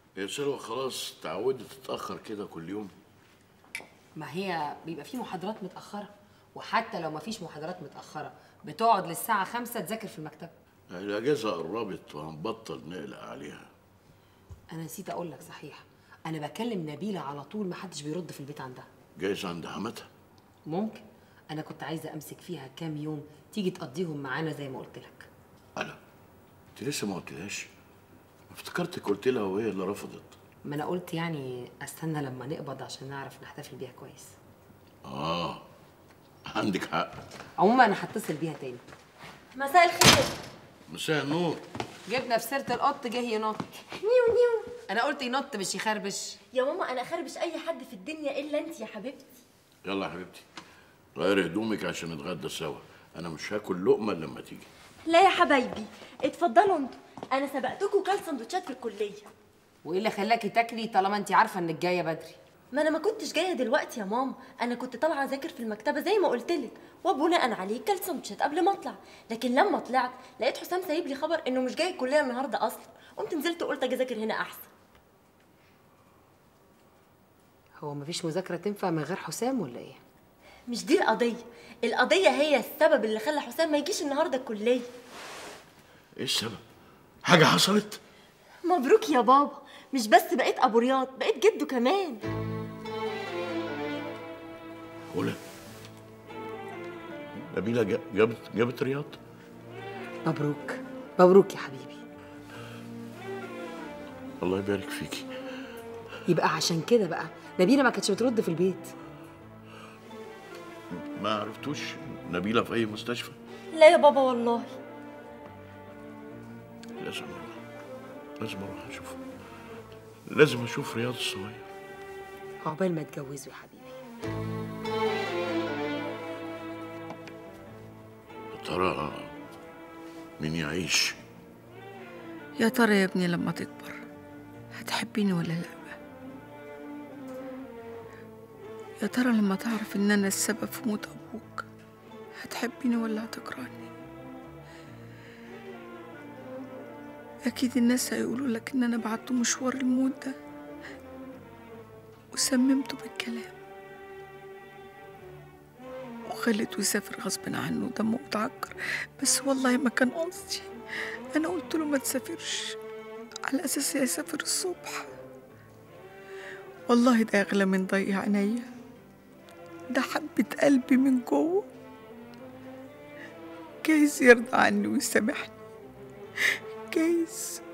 يا سلوى خلاص تعودت تتاخر كده كل يوم ما هي بيبقى في محاضرات متاخره وحتى لو ما فيش محاضرات متاخره بتقعد للساعه خمسة تذاكر في المكتب الاجازه قربت وهنبطل نقلق عليها انا نسيت اقول لك صحيح انا بكلم نبيله على طول ما حدش بيرد في البيت عندها جايز عند حماتها ممكن انا كنت عايزه امسك فيها كام يوم تيجي تقضيهم معانا زي ما قلت لك انا انت لسه ما قلتلهاش افتكرتك قلت لها وهي اللي رفضت ما انا قلت يعني استنى لما نقبض عشان نعرف نحتفل بيها كويس اه عندك حق عموما انا هتصل بيها تاني مساء الخير مساء النور جبنا في سيره القط جه ينط نيو نيو انا قلت ينط مش يخربش يا ماما انا خربش اي حد في الدنيا الا انت يا حبيبتي يلا يا حبيبتي غيري هدومك عشان نتغدى سوا انا مش هاكل لقمه إلا لما تيجي لا يا حبايبي اتفضلوا انتوا انا سبقتكم وكلت سندوتشات في الكليه وايه اللي خلاكي تاكلي طالما انت عارفه انك جايه بدري ما انا ما كنتش جايه دلوقتي يا ماما انا كنت طالعه اذاكر في المكتبه زي ما قلت لك وبناء عليه كلت سندوتشات قبل ما اطلع لكن لما طلعت لقيت حسام سايب لي خبر انه مش جاي الكليه النهارده اصلا قمت نزلت وقلت اجي اذاكر هنا احسن هو مفيش مذاكره تنفع من غير حسام ولا ايه مش دي القضيه القضيه هي السبب اللي خلى حسام ما يجيش النهارده الكليه ايه السبب حاجه حصلت مبروك يا بابا مش بس بقيت ابو رياض بقيت جده كمان ولا نبيله جا- جابت جابت رياض مبروك مبروك يا حبيبي الله يبارك فيكي يبقى عشان كده بقى نبيله ما كانتش بترد في البيت ما عرفتوش نبيله في اي مستشفى لا يا بابا والله لازم اروح لازم اروح اشوف لازم اشوف رياض الصغير عقبال ما اتجوزوا يا حبيبي يا ترى مين يعيش يا ترى يا ابني لما تكبر هتحبيني ولا لا يا ترى لما تعرف ان انا السبب في موت ابوك هتحبيني ولا هتكرهني اكيد الناس هيقولوا لك ان انا بعته مشوار الموت ده وسممته بالكلام وخليته يسافر غصب عنه دمه متعكر بس والله ما كان قصدي انا قلت له ما تسافرش على اساس يسافر الصبح والله ده اغلى من ضيع عينيا ده حبة قلبي من جوه جايز يرضى عني ويسامحني جايز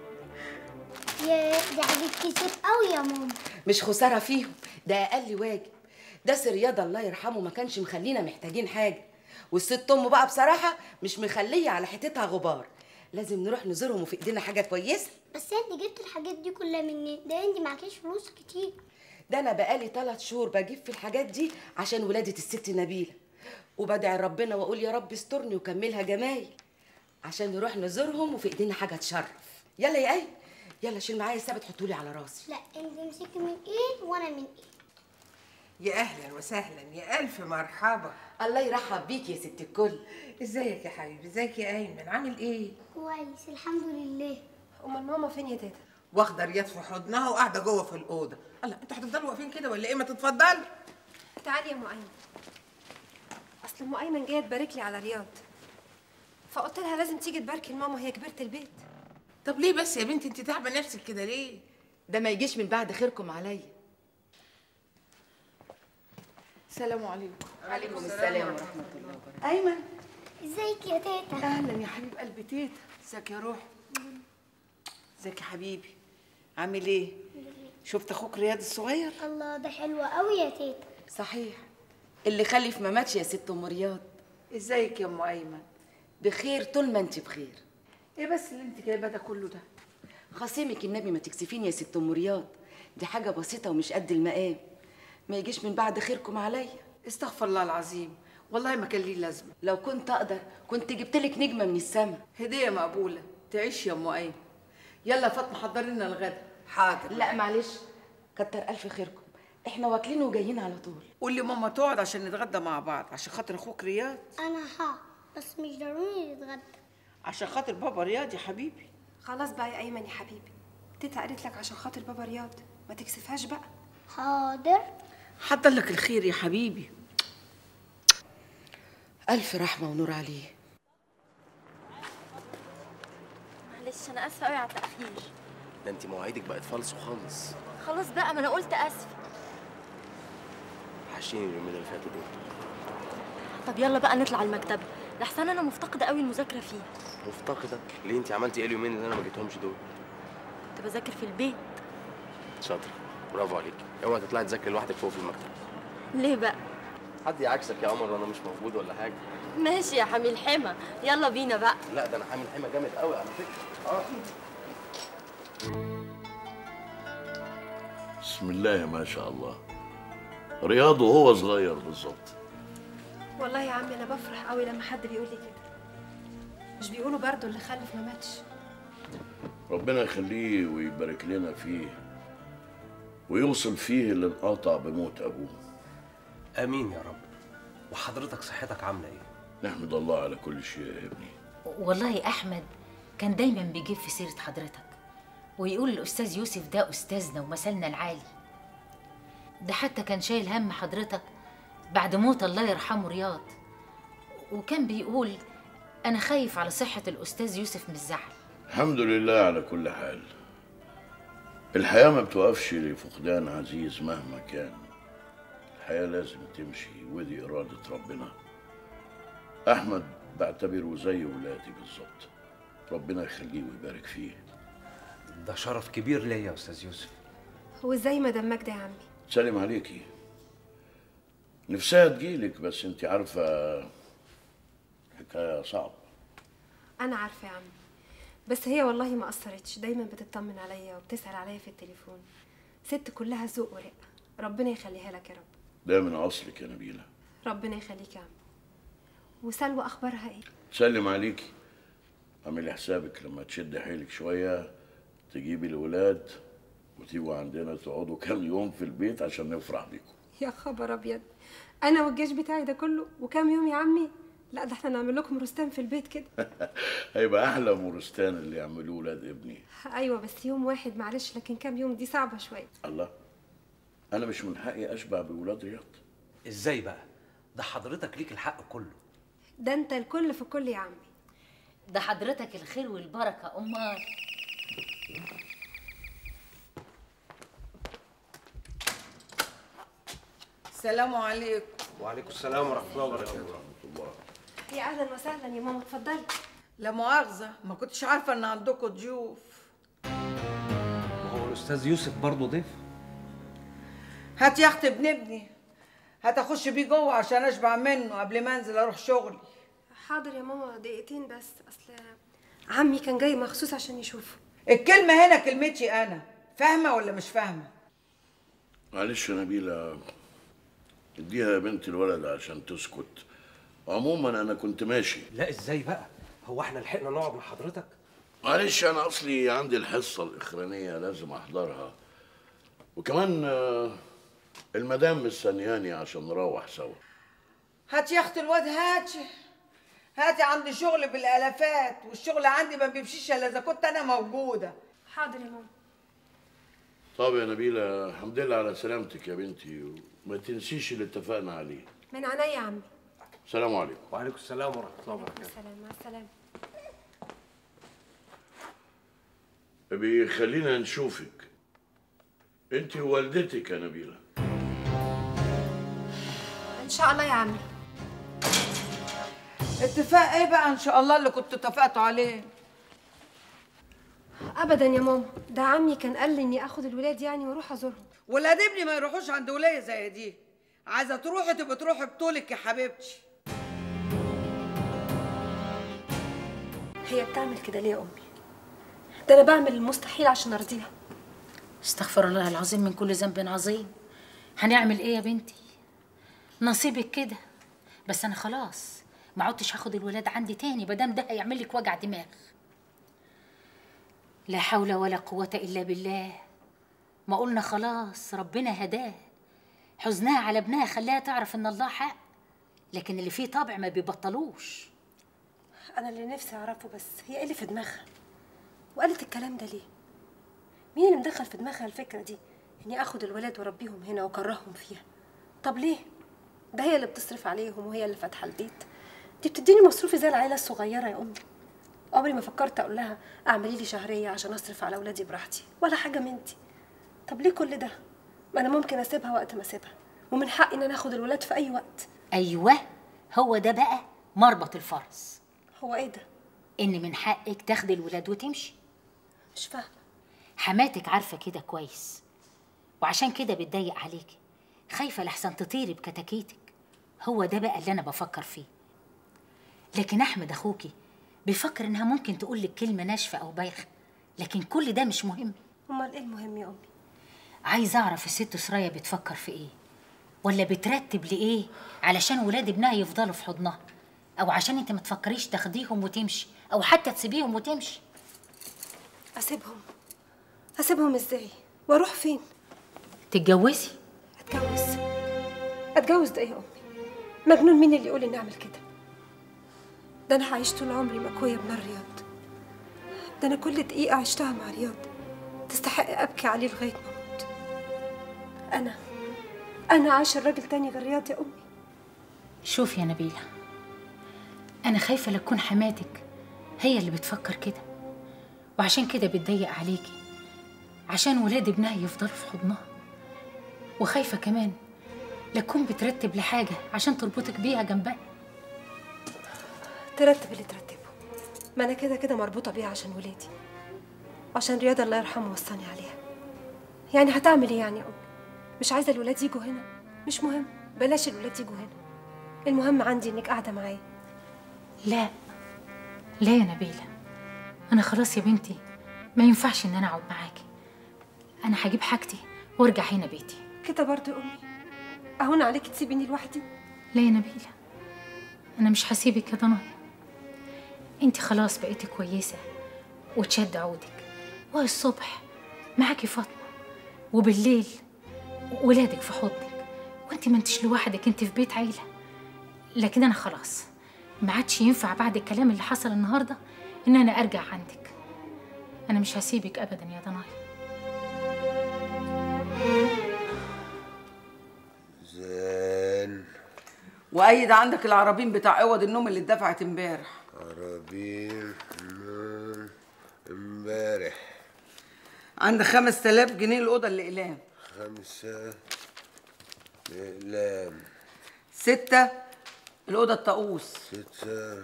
ياه ده حاجات كتير قوي يا ماما مش خسارة فيهم ده أقل واجب ده سي رياض الله يرحمه ما كانش مخلينا محتاجين حاجة والست أمه بقى بصراحة مش مخلية على حتتها غبار لازم نروح نزورهم وفي إيدينا حاجة كويسة بس انت جبت الحاجات دي كلها منين ده انت معكيش فلوس كتير ده أنا بقالي ثلاث شهور بجيب في الحاجات دي عشان ولادة الست نبيلة وبدعي ربنا وأقول يا رب استرني وكملها جمايل عشان نروح نزورهم وفي إيدينا حاجة تشرف يلا يا أي يلا شيل معايا الثابت حطولي على راسي لا انت امسكي من ايه وانا من ايه يا اهلا وسهلا يا الف مرحبا الله يرحب بيك يا ست الكل ازيك يا حبيبي ازيك يا ايمن عامل ايه كويس الحمد لله امال ماما فين يا تيتا واخده رياض في حضنها وقاعده جوه في الاوضه الله انتوا هتفضلوا واقفين كده ولا ايه ما تتفضلوا تعالي يا ام ايمن اصل ام ايمن جايه تبارك لي على رياض فقلت لها لازم تيجي تباركي لماما هي كبيره البيت طب ليه بس يا بنتي انت تعبه نفسك كده ليه ده ما يجيش من بعد خيركم عليا السلام عليكم عليكم السلام ورحمة الله وبركاته ايمن ازيك يا تيتا اهلا يا حبيب قلبي تيتا ازيك يا روح ازيك يا حبيبي عامل ايه شفت اخوك رياض الصغير الله ده حلو قوي يا تيتا صحيح اللي خلف ما ماتش يا ست ام رياض ازيك يا ام ايمن بخير طول ما انت بخير ايه بس اللي انت جايبه ده كله ده خصيمك النبي ما تكسفيني يا ست ام رياض دي حاجة بسيطة ومش قد المقام ما يجيش من بعد خيركم عليا استغفر الله العظيم والله ما كان ليه لازمه لو كنت اقدر كنت جبت لك نجمة من السما هديه مقبوله تعيش يا ام ايمن يلا يا فاطمه حضري لنا الغدا حاضر لا معلش كتر الف خيركم احنا واكلين وجايين على طول قول لي ماما تقعد عشان نتغدى مع بعض عشان خاطر اخوك رياض انا ها بس مش ضروري نتغدى عشان خاطر بابا رياض يا حبيبي خلاص بقى يا ايمن يا حبيبي تيتا قالت لك عشان خاطر بابا رياض ما تكسفهاش بقى حاضر حضر لك الخير يا حبيبي الف رحمه ونور عليه معلش انا اسفه قوي على التاخير ده انت مواعيدك بقت فالص خالص خلاص بقى ما انا قلت اسفه وحشيني اليومين اللي فاتوا دول طب يلا بقى نطلع المكتبه لحسن انا مفتقده قوي المذاكره فيه مفتقده ليه انت عملتي ايه اليومين اللي انا ما جيتهمش دول كنت بذاكر في البيت شاطره برافو عليك اوعي تطلعي تذاكري لوحدك فوق في المكتب ليه بقى حد يعكسك يا قمر وانا مش موجود ولا حاجه ماشي يا حميل حمى يلا بينا بقى لا ده انا حامل حمى جامد قوي على فكره اه بسم الله ما شاء الله رياض وهو صغير بالظبط والله يا عمي انا بفرح قوي لما حد بيقول لي كده مش بيقولوا برضو اللي خلف ما ماتش ربنا يخليه ويبارك لنا فيه ويوصل فيه اللي انقطع بموت ابوه امين يا رب وحضرتك صحتك عامله ايه نحمد الله على كل شيء يا ابني والله احمد كان دايما بيجيب في سيره حضرتك ويقول الاستاذ يوسف ده استاذنا ومثلنا العالي ده حتى كان شايل هم حضرتك بعد موت الله يرحمه رياض وكان بيقول انا خايف على صحه الاستاذ يوسف من الزعل الحمد لله على كل حال الحياة ما بتوقفش لفقدان عزيز مهما كان الحياة لازم تمشي ودي إرادة ربنا أحمد بعتبره زي ولادي بالظبط ربنا يخليه ويبارك فيه ده شرف كبير ليا يا استاذ يوسف هو ازاي مدام ماجده يا عمي سلم عليكي نفسها تجيلك بس انت عارفة حكاية صعبة انا عارفه يا عمي بس هي والله ما قصرتش دايما بتطمن عليا وبتسال عليا في التليفون ست كلها ذوق ورقه ربنا يخليها لك يا رب ده من أصلك يا نبيلة ربنا يخليك يا عمي وسلوى اخبارها ايه سلم عليكي اعملي حسابك لما تشد حيلك شوية تجيبي الولاد وتيجوا عندنا تقعدوا كام يوم في البيت عشان نفرح بيكم يا خبر ابيض انا والجيش بتاعي ده كله وكام يوم يا عمي لا ده احنا نعمل لكم رستان في البيت كده هيبقى أحلى مورستان اللي يعملوه ولاد ابني ايوه بس يوم واحد معلش لكن كام يوم دي صعبه شويه الله أنا مش من حقي أشبع بولاد رياض ازاي بقى ده حضرتك ليك الحق كله ده انت الكل في كل يا عمي ده حضرتك الخير والبركه امال السلام عليكم وعليكم السلام ورحمه الله وبركاته يا اهلا وسهلا يا ماما اتفضلي لا مؤاخذة ما كنتش عارفة إن عندكم ضيوف وهو الاستاذ يوسف برضه ضيف هات يا أختي ابن ابني هات أخش بيه جوه عشان أشبع منه قبل ما أنزل أروح شغلي حاضر يا ماما دقيقتين بس اصل عمي كان جاي مخصوص عشان يشوفه الكلمة هنا كلمتي أنا فاهمة ولا مش فاهمة؟ معلش يا نبيلة اديها يا بنت الولد عشان تسكت عموما أنا كنت ماشي لا ازاي بقى هو احنا لحقنا نقعد مع حضرتك معلش أنا أصلي عندي الحصة الأخرانية لازم أحضرها وكمان آه، المدام مستنياني عشان نروح سوا هات يا أختي الواد هاتي هاتي عندي شغل بالآلافات والشغل عندي ما بيمشيش إلا إذا كنت أنا موجودة حاضر يا ماما طب يا نبيلة الحمد لله على سلامتك يا بنتي وما تنسيش اللي اتفقنا عليه من عينيا يا عمي السلام عليكم وعليكم السلام ورحمه الله وبركاته السلام مع السلامه بيخلينا نشوفك انت ووالدتك يا نبيلة ان شاء الله يا عمي اتفاق إيه بقى إن شاء الله اللي كنتوا اتفقتوا عليه؟ ابدا يا ماما ده عمي كان قال لي اني اخد الولاد يعني واروح ازورهم ولاد ابني ما يروحوش عند ولية زي دي عايزة تروحي تبقى تروحي بطولك يا حبيبتي هي بتعمل كده ليه يا امي ده انا بعمل المستحيل عشان ارضيها استغفر الله العظيم من كل ذنب عظيم هنعمل ايه يا بنتي نصيبك كده بس انا خلاص ما عدتش هاخد الولاد عندي تاني مادام ده هيعمل لك وجع دماغ لا حول ولا قوة إلا بالله ما قلنا خلاص ربنا هداه حزنها على ابنها خلاها تعرف إن الله حق لكن اللي فيه طبع ما بيبطلوش انا اللي نفسي اعرفه بس هي ايه اللي في دماغها وقالت الكلام ده ليه مين اللي مدخل في دماغها الفكره دي اني اخد الولاد واربيهم هنا واكرههم فيها طب ليه ده هي اللي بتصرف عليهم وهي اللي فاتحه البيت دي بتديني مصروفي زي العيله الصغيره يا امي عمري ما فكرت اقول لها اعملي لي شهريه عشان اصرف على اولادي براحتي ولا حاجه من دي طب ليه كل ده ما انا ممكن اسيبها وقت ما اسيبها ومن حقي ان انا اخد الولاد في اي وقت ايوه هو ده بقى مربط الفرس هو ايه ده ان من حقك تاخدي الولاد وتمشي مش فاهمه حماتك عارفه كده كويس وعشان كده بتضيق عليكي خايفه لحسن تطيري بكتاكيتك هو ده بقى اللي انا بفكر فيه لكن احمد اخوكي بيفكر انها ممكن تقول لك كلمه ناشفه او بايخه لكن كل ده مش مهم امال ايه المهم يا امي عايزه اعرف الست سرايا بتفكر في ايه ولا بترتب لايه علشان ولاد ابنها يفضلوا في حضنها او عشان انت ما تفكريش تاخديهم وتمشي او حتى تسيبيهم وتمشي اسيبهم اسيبهم ازاي واروح فين تتجوزي اتجوز اتجوز ده ايه يا امي مجنون مين اللي يقول اني اعمل كده ده انا هعيش طول عمري مكويه بنار رياض ده انا كل دقيقه عشتها مع رياض تستحق ابكي عليه لغايه ما اموت انا انا عايشه الراجل تاني غير رياض يا امي شوفي يا نبيله انا خايفه لتكون حماتك هي اللي بتفكر كده وعشان كده بتضيق عليكي عشان ولاد ابنها يفضلوا في حضنها وخايفه كمان لتكون بترتب لحاجه عشان تربطك بيها جنبها ترتب اللي ترتبه ما انا كده كده مربوطه بيها عشان ولادي عشان رياض الله يرحمه وصاني عليها يعني هتعمل ايه يعني يا امي مش عايزه الولاد يجوا هنا مش مهم بلاش الولاد يجوا هنا المهم عندي انك قاعده معايا لا لا يا نبيله انا خلاص يا بنتي ما ينفعش ان انا اقعد معاكي انا هجيب حاجتي وارجع هنا بيتي كده برضه يا امي اهون عليكي تسيبيني لوحدي لا يا نبيله انا مش هسيبك يا ضنايا انت خلاص بقيتي كويسه وتشد عودك والصبح معاكي فاطمه وبالليل ولادك في حضنك وانت ما انتش لوحدك انت في بيت عيله لكن انا خلاص ما عادش ينفع بعد الكلام اللي حصل النهارده ان انا ارجع عندك انا مش هسيبك ابدا يا ضنايا زين وايد عندك العربين بتاع عوض النوم اللي اتدفعت امبارح عربين نون امبارح عندك 5000 جنيه الاوضه الاقلام خمسة أقلام ستة الأوضة الطقوس ستة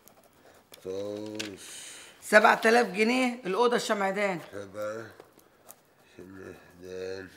طوس 7000 جنيه الأوضة الشمعدان سبعة شمهدان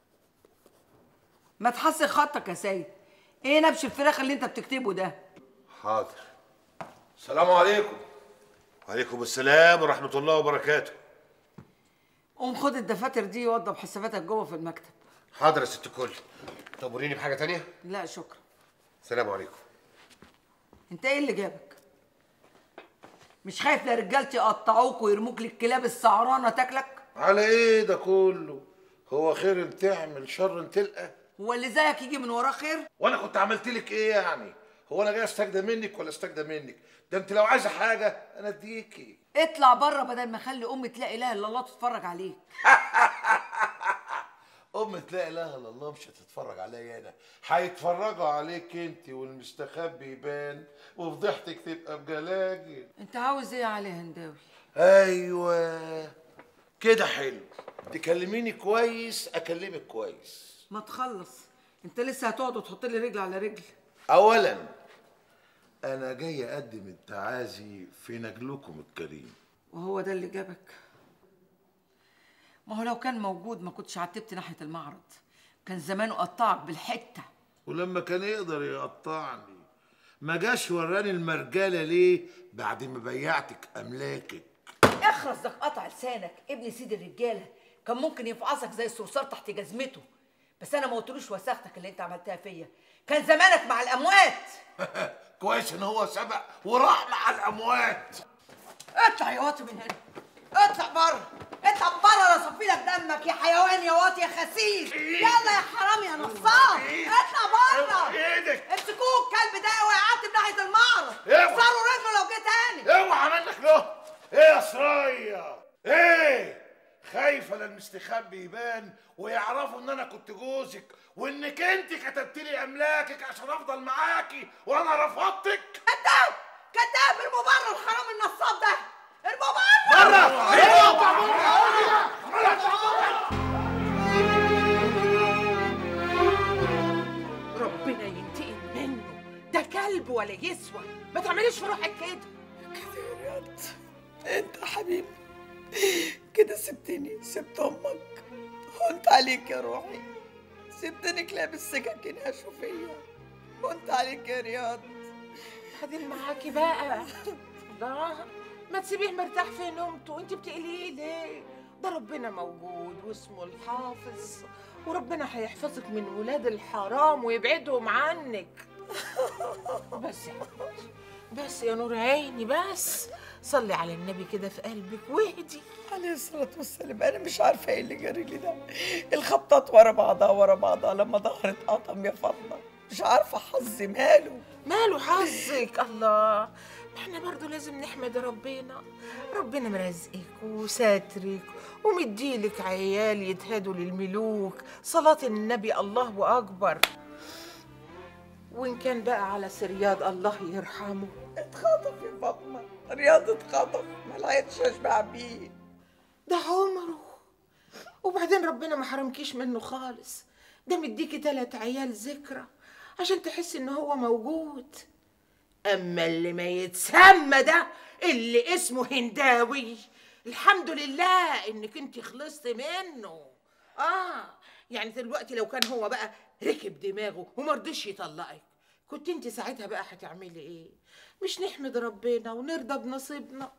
ما تحسن خطك يا سيد ايه نبش الفراخ اللي انت بتكتبه ده حاضر السلام عليكم وعليكم السلام ورحمة الله وبركاته قوم خد الدفاتر دي وضب حساباتك جوه في المكتب حاضر يا ست الكل تأمريني بحاجة تانية؟ لا شكرا السلام عليكم انت ايه اللي جابك مش خايف لا رجالتي يقطعوك ويرموك للكلاب السعرانه تاكلك على ايه ده كله هو خير تعمل شر تلقى هو اللي زيك يجي من وراه خير وانا كنت عملت لك ايه يعني هو انا جاي استجدى منك ولا استجدى منك ده انت لو عايزه حاجه انا اديكي اطلع بره بدل ما اخلي امي تلاقي اله الا الله تتفرج عليك ام تلاقي لا الا الله مش هتتفرج عليا انا هيتفرجوا عليك انت والمستخبي يبان وفضحتك تبقى بجلاجل انت عاوز ايه يا علي هنداوي ايوه كده حلو تكلميني كويس اكلمك كويس ما تخلص انت لسه هتقعد وتحط لي رجل على رجل اولا انا جاي اقدم التعازي في نجلكم الكريم وهو ده اللي جابك ما هو لو كان موجود ما كنتش عتبت ناحيه المعرض كان زمانه قطعك بالحته ولما كان يقدر يقطعني ما جاش وراني المرجله ليه بعد ما بيعتك املاكك اخرس ده قطع لسانك ابن سيد الرجاله كان ممكن يفعصك زي الصرصار تحت جزمته بس انا ما قلتلوش وساختك اللي انت عملتها فيا كان زمانك مع الاموات كويس ان هو سبق وراح مع الاموات اطلع يا واطي من هنا اطلع بره اطلع بره انا اصفي لك دمك يا حيوان يا واطي يا خسيس يلا يا حرام يا نصاب اطلع بره ايدك امسكوه الكلب ده ويعتب ناحيه المعرض اوعى. اكسروا رجله لو جه تاني اوعى منك له ايه يا سرايا ايه خايفه لا المستخبي يبان ويعرفوا ان انا كنت جوزك وانك انت كتبت لي املاكك عشان افضل معاكي وانا رفضتك كذاب كذاب ارموا بره الحرام النصاب ده ارموا ربنا ينتقم منه ده كلب ولا يسوى ما تعمليش في روحك كده انت حبيبي كده سبتني سبت امك هونت عليك يا روحي سبتني كلاب السكاكين هشوا فيا هونت عليك يا رياض خدين معاكي بقى الله ما تسيبيه مرتاح في نومته انت بتقليه ليه ده ربنا موجود واسمه الحافظ وربنا هيحفظك من ولاد الحرام ويبعدهم عنك بس يا حبيبتي بس يا نور عيني بس صلي على النبي كده في قلبك واهدي عليه الصلاة والسلام أنا مش عارفة إيه اللي جاري لي ده الخبطات ورا بعضها ورا بعضها لما ظهرت قطم يا فاطمة مش عارفة حظي ماله ماله حظك الله ما احنا برضو لازم نحمد ربنا ربنا مرزقك وساترك ومديلك عيال يتهادوا للملوك صلاة النبي الله أكبر وإن كان بقى على سرياد الله يرحمه اتخطف يا فاطمة رياض اتخطف ما لقيتش اشبع بيه ده عمره وبعدين ربنا ما حرمكيش منه خالص ده مديكي تلات عيال ذكرى عشان تحسي ان هو موجود اما اللي ما يتسمى ده اللي اسمه هنداوي الحمد لله انك انت خلصت منه اه يعني دلوقتي لو كان هو بقى ركب دماغه ومرضيش يطلقك كنت انت ساعتها بقى هتعملي ايه مش نحمد ربنا ونرضى بنصيبنا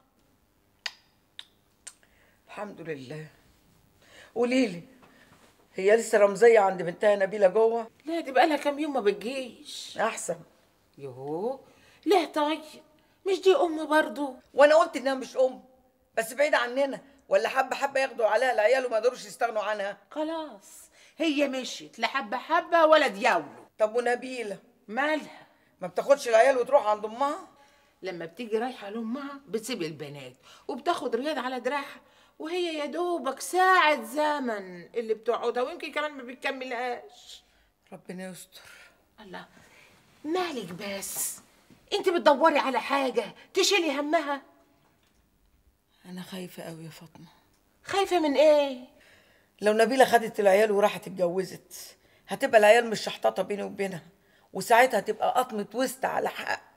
الحمد لله قولي لي هي لسه رمزية عند بنتها نبيلة جوه؟ لا دي بقى لها كام يوم ما بتجيش أحسن يوه ليه طيب مش دي ام برضو وأنا قلت إنها مش أم بس بعيدة عننا ولا حبة حبة ياخدوا عليها العيال وما يقدروش يستغنوا عنها خلاص هي مشيت لا حبة حبة ولا دياولو طب ونبيلة مالها ما بتاخدش العيال وتروح عند أمها؟ لما بتيجي رايحة لأمها بتسيب البنات وبتاخد رياض على دراعها وهي يا دوبك ساعة زمن اللي بتقعدها ويمكن كمان ما بتكملهاش ربنا يستر الله مالك بس انت بتدوري على حاجة تشيلي همها أنا خايفة أوي يا فاطمة خايفة من ايه؟ لو نبيلة خدت العيال وراحت اتجوزت هتبقى العيال مش شحططة بيني وبينها وساعتها تبقى قطمة وسط على حق